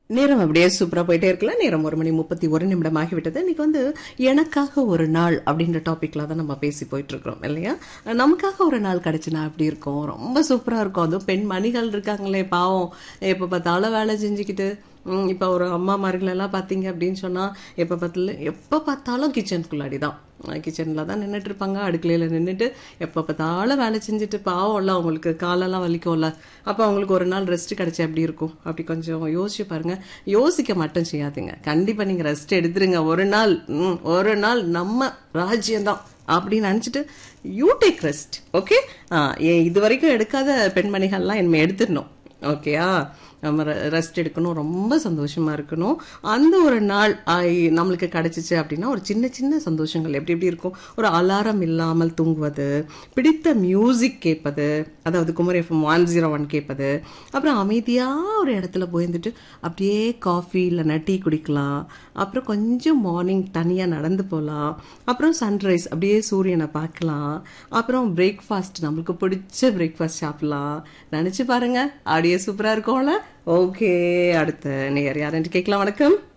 நேரம் அப்படியே சூப்பரா போயிட்டே இருக்கல நேரம் ஒரு மணி முப்பத்தி ஒரு நிமிடம் ஆகிவிட்டது இன்னைக்கு வந்து எனக்காக ஒரு நாள் அப்படின்ற டாபிக்ல தான் நம்ம பேசி போயிட்டு இருக்கிறோம் இல்லையா நமக்காக ஒரு நாள் கிடைச்சுனா எப்படி இருக்கும் ரொம்ப சூப்பரா இருக்கும் அதுவும் பெண் மணிகள் இருக்காங்களே பாவம் எப்ப பார்த்தாலும் வேலை செஞ்சுக்கிட்டு ம், இப்ப ஒரு அம்மாமார்கள் எல்லாம் பாத்தீங்க அப்படின்னு சொன்னா எப்ப பார்த்தாலும் எப்ப பார்த்தாலும் கிச்சனுக்குள்ளாடி தான் கிச்சனில் தான் நின்றுட்டு இருப்பாங்க அடுக்கலையில் நின்றுட்டு எப்போ பார்த்தாலும் வேலை செஞ்சுட்டு பாவம்ல அவங்களுக்கு காலெல்லாம் வலிக்கும்ல அப்போ அவங்களுக்கு ஒரு நாள் ரெஸ்ட் கிடைச்சா எப்படி இருக்கும் அப்படி கொஞ்சம் யோசிச்சு பாருங்க யோசிக்க மட்டும் செய்யாதீங்க கண்டிப்பாக நீங்கள் ரெஸ்ட் எடுத்துருங்க ஒரு நாள் ம், ஒரு நாள் நம்ம ராஜ்யம்தான் அப்படின்னு நினச்சிட்டு யூ டேக் ரெஸ்ட் ஓகே இது வரைக்கும் எடுக்காத பெண்மணிகள்லாம் இனிமேல் எடுத்துடணும் ஓகேயா நம்ம ரெஸ்ட் எடுக்கணும் ரொம்ப சந்தோஷமா இருக்கணும் அந்த ஒரு நாள் ஆய், நம்மளுக்கு கிடைச்சிச்சு அப்படின்னா ஒரு சின்ன சின்ன சந்தோஷங்கள் எப்படி எப்படி இருக்கும் ஒரு அலாரம் இல்லாமல் தூங்குவது பிடித்த மியூசிக் கேட்பது அதாவது Kumari FM one zero one கேட்பது அப்புறம் அமைதியா ஒரு இடத்துல போயிருந்துட்டு அப்படியே காஃபி இல்லைன்னா டீ குடிக்கலாம் அப்புறம் கொஞ்சம் மார்னிங் தனியா நடந்து போகலாம் அப்புறம் சன்ரைஸ் அப்படியே சூரியனை பார்க்கலாம் அப்புறம் பிரேக்ஃபாஸ்ட் நம்மளுக்கு பிடிச்ச பிரேக்ஃபாஸ்ட் சாப்பிடலாம் நினைச்சு பாருங்க அப்படியே சூப்பரா இருக்கும்ல ஓகே அடுத்த நேர் யாருன்னு கேட்கலாம் வணக்கம்